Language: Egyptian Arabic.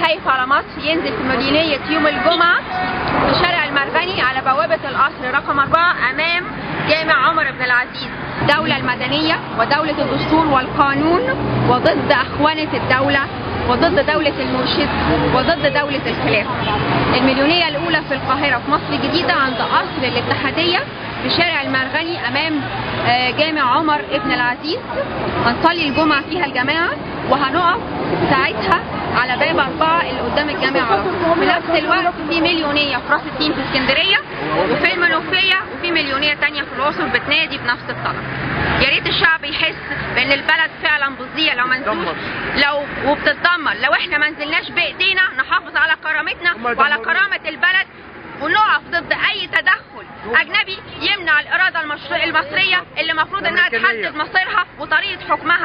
خايف على مصر ينزل في مدينية يوم الجمعة في شارع المرغني على بوابة القصر رقم أربعة أمام جامع عمر بن العزيز دولة المدنية ودولة الدستور والقانون وضد أخوانة الدولة وضد دولة المرشد وضد دولة الخلافة المليونية الأولى في القاهرة في مصر الجديدة عند قصر الاتحادية في شارع المرغني أمام آه، جامع عمر ابن العزيز هنصلي الجمعة فيها الجماعة وهنقف ساعتها على باب أربعة اللي قدام الجامع على طول. في نفس الوقت في مليونية في راس التين في اسكندرية وفي المنوفية وفي مليونية تانية في الأقصر بتنادي بنفس الطلب يا ريت الشعب يحس بان البلد فعلا بتضيع لو ما نزلوش لو وبتتدمر لو احنا ما نزلناش بايدينا نحافظ على كرامتنا وعلى كرامه البلد ونقف ضد اي تدخل اجنبي يمنع الاراده المشر- المصريه اللي المفروض انها تحدد مصيرها وطريقه حكمها